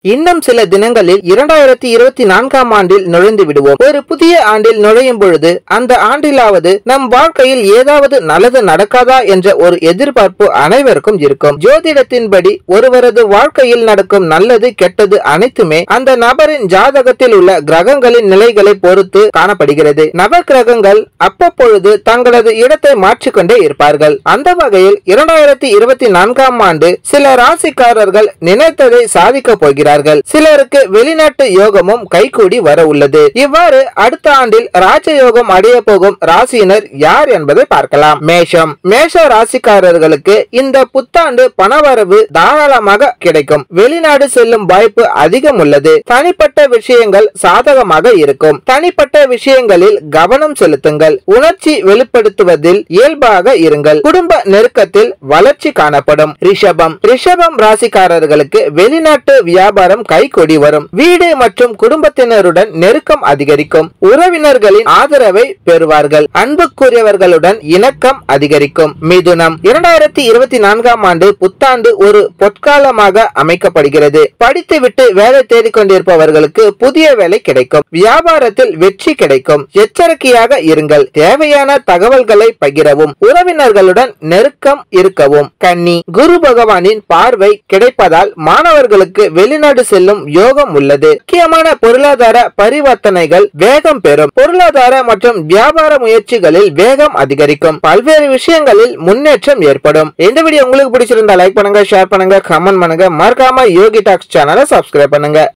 இன்னும் சில தினங்களில் இரண்டாயிரத்தி இருபத்தி நான்காம் ஆண்டில் நுழைந்து விடுவோம் ஒரு புதிய ஆண்டில் நுழையும் பொழுது அந்த ஆண்டிலாவது நம் வாழ்க்கையில் ஏதாவது நல்லது நடக்காதா என்ற ஒரு எதிர்பார்ப்பு அனைவருக்கும் இருக்கும் ஜோதிடத்தின்படி ஒருவரது வாழ்க்கையில் நடக்கும் நல்லது கெட்டது அனைத்துமே அந்த நபரின் ஜாதகத்தில் உள்ள கிரகங்களின் நிலைகளை பொறுத்து காணப்படுகிறது நவ கிரகங்கள் அவ்வப்பொழுது தங்களது இடத்தை மாற்றிக்கொண்டே இருப்பார்கள் அந்த வகையில் இரண்டாயிரத்தி இருபத்தி நான்காம் ஆண்டு சில ராசிக்காரர்கள் நினைத்ததை சாதிக்க போகிறார்கள் சிலருக்கு வெளிநாட்டு யோகமும் கைகூடி வர உள்ளது இவ்வாறு அடுத்த ஆண்டில் ராஜயோகம் அடைய போகும் ராசியினர் யார் என்பதை பார்க்கலாம் மேஷம் மேஷ ராசிக்காரர்களுக்கு இந்த புத்தாண்டு பணவரவு தாராளமாக கிடைக்கும் வெளிநாடு செல்லும் வாய்ப்பு அதிகம் உள்ளது தனிப்பட்ட விஷயங்கள் சாதகமாக இருக்கும் தனிப்பட்ட விஷயங்களில் கவனம் செலுத்துங்கள் உணர்ச்சி வெளிப்படுத்துவதில் இயல்பாக இருங்கள் குடும்ப நெருக்கத்தில் வளர்ச்சி காணப்படும் ரிஷபம் ரிஷபம் ராசிக்காரர்களுக்கு வெளிநாட்டு வியாபாரம் கைகொடி வரும் வீடு மற்றும் குடும்பத்தினருடன் நெருக்கம் அதிகரிக்கும் உறவினர்களின் ஆதரவை பெறுவார்கள் அன்புக்குரியவர்களுடன் இணக்கம் அதிகரிக்கும் மிதுனம் இரண்டாயிரத்தி இருபத்தி நான்காம் ஆண்டு புத்தாண்டு ஒரு பொற்காலமாக அமைக்கப்படுகிறது படித்துவிட்டு வேலை தேடிக் கொண்டிருப்பவர்களுக்கு புதிய வேலை கிடைக்கும் வியாபாரத்தில் வெற்றி கிடைக்கும் எச்சரிக்கையாக இருங்கள் தேவையான தகவல்களை பகிரவும் உறவினர்களுடன் நெருக்கம் இருக்கவும் கன்னி குரு பகவானின் பார்வை கிடைப்பதால் மாணவர்களுக்கு வெளிநாடு செல்லும் யோகம் உள்ளது முக்கியமான பொருளாதார பரிவர்த்தனைகள் வேகம் பெறும் பொருளாதார மற்றும் வியாபார முயற்சிகளில் வேகம் அதிகரிக்கும் பல்வேறு விஷயங்களில் முன்னேற்றம் ஏற்படும் இந்த வீடியோ உங்களுக்கு பிடிச்சிருந்தா லைக் பண்ணுங்க ஷேர் பண்ணுங்க கமெண்ட் பண்ணுங்க மறக்காம யோகி டாக்ஸ் சேனலை சப்ஸ்கிரைப் பண்ணுங்க